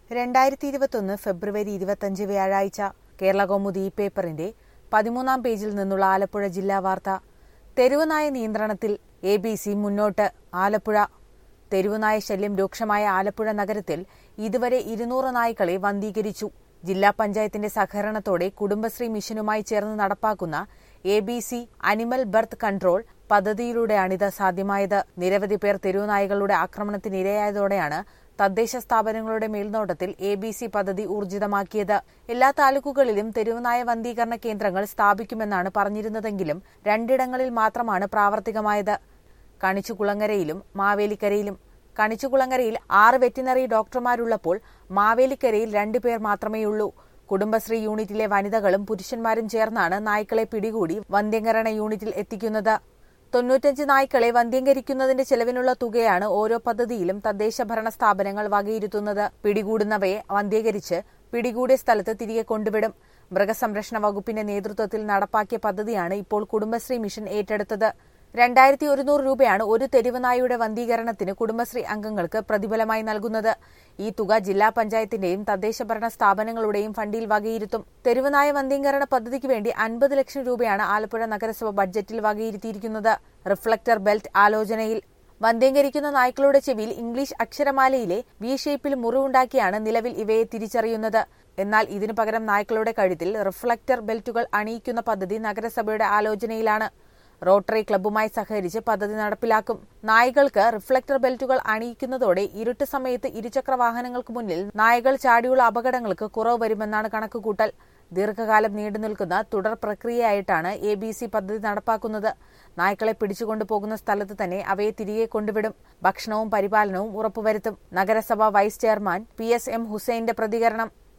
രണ്ടായിരത്തി ഇരുപത്തൊന്ന് ഫെബ്രുവരി ഇരുപത്തഞ്ച് വ്യാഴാഴ്ച കേരള കൗമുദി ഈ പേപ്പറിന്റെ പതിമൂന്നാം പേജിൽ നിന്നുള്ള ആലപ്പുഴ ജില്ലാ വാർത്ത തെരുവുനായ നിയന്ത്രണത്തിൽ എ ബി സി മുന്നോട്ട് ആലപ്പുഴ തെരുവുനായ ശല്യം രൂക്ഷമായ ആലപ്പുഴ നഗരത്തിൽ ഇതുവരെ ഇരുന്നൂറ് നായ്ക്കളെ വന്ധീകരിച്ചു ജില്ലാ പഞ്ചായത്തിന്റെ സഹകരണത്തോടെ കുടുംബശ്രീ മിഷനുമായി ചേർന്ന് നടപ്പാക്കുന്ന A B C animal birth control പദ്ധതിയിലൂടെയാണിത് സാധ്യമായത് നിരവധി പേർ തെരുവുനായകളുടെ ആക്രമണത്തിനിരയായതോടെയാണ് തദ്ദേശ സ്ഥാപനങ്ങളുടെ മേൽനോട്ടത്തിൽ എ ബി സി പദ്ധതി ഊർജിതമാക്കിയത് എല്ലാ താലൂക്കുകളിലും തെരുവുനായ വന്ധീകരണ കേന്ദ്രങ്ങൾ സ്ഥാപിക്കുമെന്നാണ് പറഞ്ഞിരുന്നതെങ്കിലും രണ്ടിടങ്ങളിൽ മാത്രമാണ് പ്രാവർത്തികമായത് കണിച്ചുകുളങ്ങരയിലും മാവേലിക്കരയിലും കണിച്ചുകുളങ്ങരയിൽ ആറ് വെറ്റിനറി ഡോക്ടർമാരുള്ളപ്പോൾ മാവേലിക്കരയിൽ രണ്ടുപേർ മാത്രമേയുള്ളൂ കുടുംബശ്രീ യൂണിറ്റിലെ വനിതകളും പുരുഷന്മാരും ചേർന്നാണ് നായ്ക്കളെ പിടികൂടി വന്ധ്യംകരണ യൂണിറ്റിൽ എത്തിക്കുന്നത് തൊണ്ണൂറ്റഞ്ച് നായ്ക്കളെ വന്ധ്യംകരിക്കുന്നതിന്റെ ചെലവിനുള്ള തുകയാണ് ഓരോ പദ്ധതിയിലും തദ്ദേശ ഭരണ സ്ഥാപനങ്ങൾ വകയിരുത്തുന്നത് പിടികൂടുന്നവയെ വന്ധ്യീകരിച്ച് പിടികൂടിയ സ്ഥലത്ത് തിരികെ കൊണ്ടുവിടും മൃഗസംരക്ഷണ വകുപ്പിന്റെ നേതൃത്വത്തിൽ നടപ്പാക്കിയ പദ്ധതിയാണ് ഇപ്പോൾ കുടുംബശ്രീ മിഷൻ ഏറ്റെടുത്തത് രണ്ടായിരത്തി ഒരുന്നൂറ് രൂപയാണ് ഒരു തെരുവുനായുടെ വന്ധീകരണത്തിന് കുടുംബശ്രീ അംഗങ്ങൾക്ക് പ്രതിഫലമായി നൽകുന്നത് ഈ തുക ജില്ലാ പഞ്ചായത്തിന്റെയും തദ്ദേശഭരണ സ്ഥാപനങ്ങളുടെയും ഫണ്ടിൽ വകയിരുത്തും തെരുവുനായ വന്ധീകരണ പദ്ധതിക്ക് വേണ്ടി അൻപത് ലക്ഷം രൂപയാണ് ആലപ്പുഴ നഗരസഭ ബഡ്ജറ്റിൽ വകയിരുത്തിയിരിക്കുന്നത് റിഫ്ലക്ടർ ബെൽറ്റ് ആലോചനയിൽ വന്ധ്യംകരിക്കുന്ന നായ്ക്കളുടെ ചെവിയിൽ ഇംഗ്ലീഷ് അക്ഷരമാലയിലെ വി ഷേപ്പിൽ മുറിവുണ്ടാക്കിയാണ് നിലവിൽ ഇവയെ തിരിച്ചറിയുന്നത് എന്നാൽ ഇതിനു പകരം നായ്ക്കളുടെ കഴുത്തിൽ റിഫ്ലക്ടർ ബെൽറ്റുകൾ അണിയിക്കുന്ന പദ്ധതി നഗരസഭയുടെ ആലോചനയിലാണ് റോട്ടറി ക്ലബ്ബുമായി സഹകരിച്ച് പദ്ധതി നടപ്പിലാക്കും നായ്കൾക്ക് റിഫ്ലക്ടർ ബെൽറ്റുകൾ അണിയിക്കുന്നതോടെ ഇരുട്ട് സമയത്ത് ഇരുചക്ര വാഹനങ്ങൾക്ക് മുന്നിൽ നായകൾ ചാടിയുള്ള അപകടങ്ങൾക്ക് കുറവ് വരുമെന്നാണ് കണക്കുകൂട്ടൽ ദീർഘകാലം നീണ്ടുനിൽക്കുന്ന തുടർ പ്രക്രിയയായിട്ടാണ് എ ബി സി പദ്ധതി നടപ്പാക്കുന്നത് നായ്ക്കളെ പിടിച്ചുകൊണ്ടു പോകുന്ന സ്ഥലത്ത് തന്നെ അവയെ തിരികെ കൊണ്ടുവിടും ഭക്ഷണവും പരിപാലനവും ഉറപ്പുവരുത്തും നഗരസഭ vice chairman P S M ഹുസൈന്റെ പ്രതികരണം